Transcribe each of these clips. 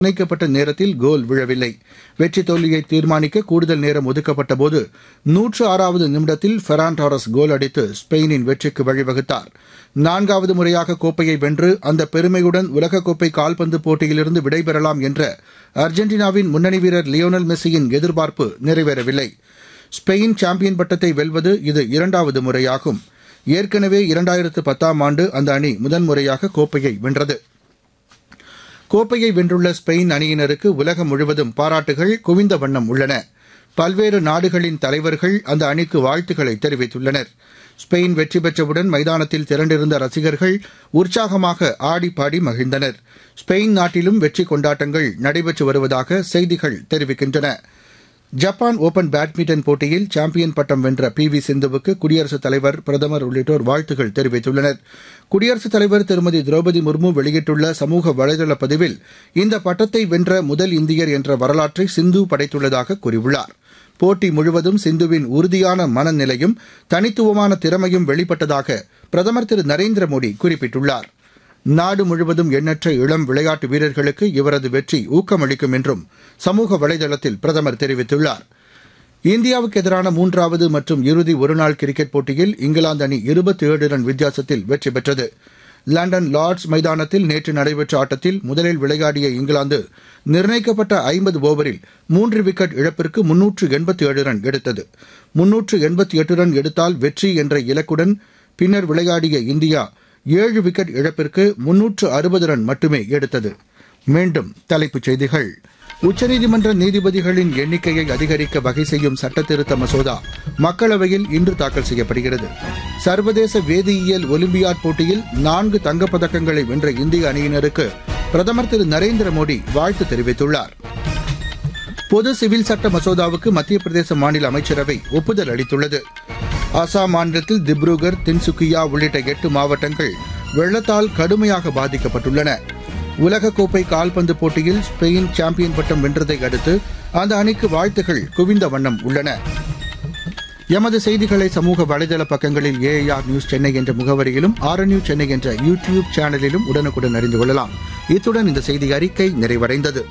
நிர்ணயிக்கப்பட்ட நேரத்தில் கோல் விழவில்லை வெற்றி தோல்வியை தீர்மானிக்க கூடுதல் நேரம் ஒதுக்கப்பட்ட போது நூற்று ஆறாவது நிமிடத்தில் ஃபெரான் டாரஸ் கோல் அடித்து ஸ்பெயினின் வெற்றிக்கு வழிவகுத்தார் நான்காவது முறையாக கோப்பையை வென்று அந்த பெருமையுடன் உலகக்கோப்பை கால்பந்து போட்டியிலிருந்து விடைபெறலாம் என்ற அர்ஜென்டினாவின் முன்னணி வீரர் லியோனல் மெஸ்ஸியின் எதிர்பார்ப்பு நிறைவேறவில்லை ஸ்பெயின் சாம்பியன் பட்டத்தை வெல்வது இது இரண்டாவது முறையாகும் ஏற்கனவே இரண்டாயிரத்து பத்தாம் ஆண்டு அந்த அணி முதன்முறையாக கோப்பையை வென்றது கோப்பையை வென்றுள்ள ஸ்பெயின் அணியினருக்கு உலகம் முழுவதும் பாராட்டுகள் குவிந்த வண்ணம் உள்ளன பல்வேறு நாடுகளின் தலைவர்கள் அந்த அணிக்கு வாழ்த்துக்களை தெரிவித்துள்ளனர் ஸ்பெயின் வெற்றி பெற்றவுடன் மைதானத்தில் திரண்டிருந்த ரசிகர்கள் உற்சாகமாக ஆடிப்பாடி மகிழ்ந்தனர் ஸ்பெயின் நாட்டிலும் வெற்றி கொண்டாட்டங்கள் நடைபெற்று வருவதாக செய்திகள் தெரிவிக்கின்றன ஜப்பான் ஓபன் பேட்மிண்டன் போட்டியில் சாம்பியன் பட்டம் வென்ற பி வி சிந்துவுக்கு குடியரசுத் தலைவர் பிரதமர் உள்ளிட்டோர் வாழ்த்துகள் தெரிவித்துள்ளனர் குடியரசுத் தலைவர் திருமதி திரௌபதி முர்மு வெளியிட்டுள்ள சமூக வலைதள பதிவில் இந்த பட்டத்தை வென்ற முதல் இந்தியர் என்ற வரலாற்றை சிந்து படைத்துள்ளதாக கூறியுள்ளார் போட்டி முழுவதும் சிந்துவின் உறுதியான மனநிலையும் தனித்துவமான திறமையும் வெளிப்பட்டதாக பிரதமர் திரு நரேந்திர மோடி குறிப்பிட்டுள்ளார் நாடு முழுவதும் எண்ணற்ற இளம் விளையாட்டு வீரர்களுக்கு இவரது வெற்றி ஊக்கமளிக்கும் என்றும் சமூக வலைதளத்தில் பிரதமர் தெரிவித்துள்ளார் இந்தியாவுக்கு எதிரான மூன்றாவது மற்றும் இறுதி ஒருநாள் கிரிக்கெட் போட்டியில் இங்கிலாந்து அணி இருபத்தி ஏழு ரன் வித்தியாசத்தில் வெற்றி பெற்றது லண்டன் லார்ட்ஸ் மைதானத்தில் நேற்று நடைபெற்ற ஆட்டத்தில் முதலில் விளையாடிய இங்கிலாந்து நிர்ணயிக்கப்பட்ட ஐம்பது ஓவரில் மூன்று விக்கெட் இழப்பிற்கு முன்னூற்று எண்பத்தி ஏழு ரன் எடுத்தது முன்னூற்று எண்பத்தி எட்டு ரன் எடுத்தால் வெற்றி என்ற இலக்குடன் பின்னர் விளையாடிய இந்தியா ஏழு விக்கெட் இழப்பிற்கு முன்னூற்று அறுபது ரன் மட்டுமே எடுத்தது மீண்டும் தலைப்புச் செய்திகள் உச்சநீதிமன்ற நீதிபதிகளின் எண்ணிக்கையை அதிகரிக்க வகை செய்யும் சட்டத்திருத்த மசோதா மக்களவையில் இன்று தாக்கல் செய்யப்படுகிறது சர்வதேச வேதியியல் ஒலிம்பியாட் போட்டியில் நான்கு தங்கப்பதக்கங்களை வென்ற இந்திய அணியினருக்கு பிரதமர் திரு நரேந்திர மோடி வாழ்த்து தெரிவித்துள்ளார் பொது சிவில் சட்ட மசோதாவுக்கு மத்திய பிரதேச மாநில அமைச்சரவை ஒப்புதல் அளித்துள்ளது அசாம் மாநிலத்தில் திப்ருகர் தின்சுக்கியா உள்ளிட்ட எட்டு மாவட்டங்கள் வெள்ளத்தால் கடுமையாக பாதிக்கப்பட்டுள்ளன உலகக்கோப்பை கால்பந்து போட்டியில் ஸ்பெயின் சாம்பியன் பட்டம் வென்றதை அடுத்து அந்த அணிக்கு வாழ்த்துகள் குவிந்த வண்ணம் உள்ளன எமது செய்திகளை சமூக வலைதள பக்கங்களில் ஏஐஆர் நியூஸ் சென்னை என்ற முகவரியிலும் ஆர் நியூஸ் சென்னை என்ற யூ டியூப் சேனலிலும் உடனுக்குடன் அறிந்து கொள்ளலாம் இத்துடன் இந்த செய்தி அறிக்கை நிறைவடைந்தது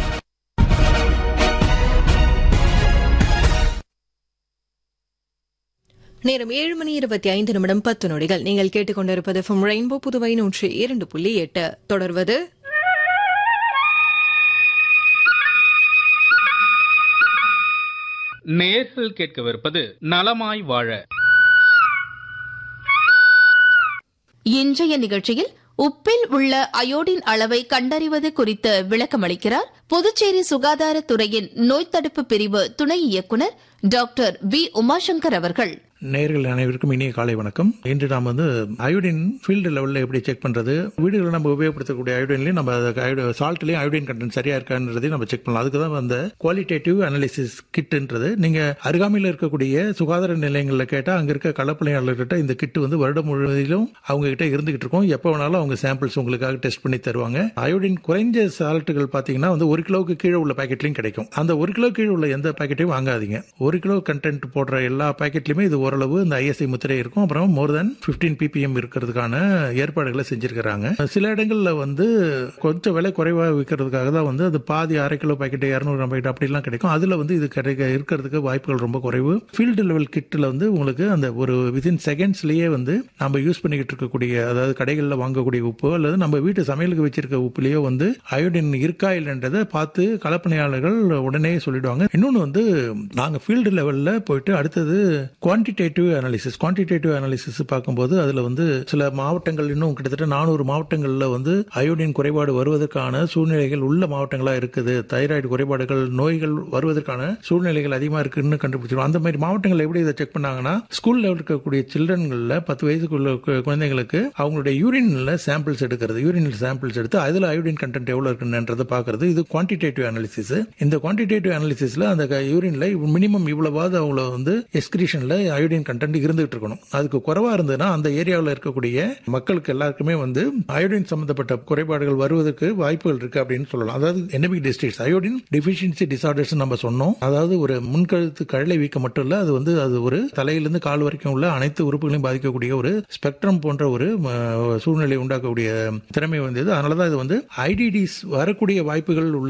நேரம் ஏழு மணி இருபத்தி ஐந்து நிமிடம் பத்து நொடிகள் நீங்கள் கேட்டுக்கொண்டிருப்பது ஃப்ரம் ரெயின்போ புதுவை நூற்றி இரண்டு புள்ளி எட்டு தொடர்வது நேர்கள் கேட்கவிருப்பது நலமாய் வாழ இன்றைய நிகழ்ச்சியில் உப்பில் உள்ள அயோடின் அளவை கண்டறிவது குறித்து விளக்கமளிக்கிறார் புதுச்சேரி சுகாதாரத்துறையின் நோய் தடுப்பு பிரிவு துணை இயக்குநர் டாக்டர் வி உமாசங்கர் அவர்கள் நேர்கள் அனைவருக்கும் இனிய காலை வணக்கம் இன்று நாம் வந்து அயோடின் ஃபீல்டு லெவலில் எப்படி செக் பண்ணுறது வீடுகளில் நம்ம உபயோகப்படுத்தக்கூடிய அயோடின்லையும் நம்ம சால்ட்லேயும் அயோடின் கண்டென்ட் சரியா இருக்கான்றதையும் நம்ம செக் பண்ணலாம் அதுக்கு தான் அந்த குவாலிட்டேட்டிவ் அனாலிசிஸ் கிட்டுன்றது நீங்கள் அருகாமையில் இருக்கக்கூடிய சுகாதார நிலையங்களில் கேட்டால் அங்கே இருக்க களப்பணியாளர்கிட்ட இந்த கிட்டு வந்து வருடம் முழுவதிலும் அவங்க கிட்ட இருந்துகிட்டு இருக்கும் எப்போ வேணாலும் அவங்க சாம்பிள்ஸ் உங்களுக்காக டெஸ்ட் பண்ணி தருவாங்க அயோடின் குறைஞ்ச சால்ட்டுகள் பார்த்தீங்கன்னா வந்து ஒரு கிலோவுக்கு கீழே உள்ள பேக்கெட்லையும் கிடைக்கும் அந்த ஒரு கிலோ கீழே உள்ள எந்த பேக்கெட்டையும் வாங்காதீங்க ஒரு கிலோ கண்டென்ட் போடுற எல்லா பேக்கெட்லையுமே இது ஓரளவு இந்த ஐஎஸ்ஐ முத்திரை இருக்கும் அப்புறம் மோர் தென் பிப்டீன் பிபிஎம் இருக்கிறதுக்கான ஏற்பாடுகளை செஞ்சிருக்கிறாங்க சில இடங்கள்ல வந்து கொஞ்சம் விலை குறைவா விற்கிறதுக்காக தான் வந்து அது பாதி அரை கிலோ பாக்கெட் இரநூறு பாக்கெட் அப்படிலாம் கிடைக்கும் அதுல வந்து இது கிடைக்க இருக்கிறதுக்கு வாய்ப்புகள் ரொம்ப குறைவு ஃபீல்டு லெவல் கிட்டில் வந்து உங்களுக்கு அந்த ஒரு வித்தின் செகண்ட்ஸ்லயே வந்து நம்ம யூஸ் பண்ணிக்கிட்டு இருக்கக்கூடிய அதாவது கடைகளில் வாங்கக்கூடிய உப்பு அல்லது நம்ம வீட்டு சமையலுக்கு வச்சிருக்க உப்புலயோ வந்து அயோடின் இருக்கா இல்லைன்றதை பார்த்து கலப்பணியாளர்கள் உடனே சொல்லிடுவாங்க இன்னொன்று வந்து நாங்கள் ஃபீல்டு லெவலில் போயிட்டு அடுத்தது குவான்டிடேட்டிவ் அனாலிசிஸ் குவான்டிடேட்டிவ் அனாலிசிஸ் பார்க்கும்போது அதில் வந்து சில மாவட்டங்கள் இன்னும் கிட்டத்தட்ட நானூறு மாவட்டங்களில் வந்து அயோடின் குறைபாடு வருவதற்கான சூழ்நிலைகள் உள்ள மாவட்டங்களாக இருக்குது தைராய்டு குறைபாடுகள் நோய்கள் வருவதற்கான சூழ்நிலைகள் அதிகமாக இருக்குன்னு கண்டுபிடிச்சிருக்கோம் அந்த மாதிரி மாவட்டங்கள் எப்படி இதை செக் பண்ணாங்கன்னா ஸ்கூல் லெவலில் இருக்கக்கூடிய சில்ட்ரன்களில் பத்து வயசுக்குள்ள குழந்தைங்களுக்கு அவங்களுடைய யூரின்ல சாம்பிள்ஸ் எடுக்கிறது யூரின் சாம்பிள்ஸ் எடுத்து அதில் அயோடின் கண்டென்ட் எவ்வளோ இருக்குன்றதை பார்க்கறது இது குவான்டிடேட்டிவ் அனாலிசிஸ் இந்த குவான்டிடேட்டிவ் அனாலிசிஸ்ல அந்த யூரின்ல மினிமம் இவ்வளவாவது அவங்கள வந்து எக்ஸ்கிரீஷன்ல அயோடின் கண்டென்ட் இருந்துகிட்டு இருக்கணும் அதுக்கு குறைவா இருந்ததுன்னா அந்த ஏரியாவில் இருக்கக்கூடிய மக்களுக்கு எல்லாருக்குமே வந்து அயோடின் சம்பந்தப்பட்ட குறைபாடுகள் வருவதற்கு வாய்ப்புகள் இருக்கு அப்படின்னு சொல்லலாம் அதாவது endemic districts iodine deficiency disorders நம்ம சொன்னோம் அதாவது ஒரு முன்கழுத்து கழலை வீக்கம் மட்டும் இல்ல அது வந்து அது ஒரு தலையிலிருந்து கால் வரைக்கும் உள்ள அனைத்து உறுப்புகளையும் பாதிக்கக்கூடிய ஒரு ஸ்பெக்ட்ரம் போன்ற ஒரு ம, சூழ்நிலை உண்டாக்கக்கூடிய திறமை வந்தது அதனாலதான் இது வந்து ஐடிடிஸ் வரக்கூடிய வாய்ப்புகள் உள்ள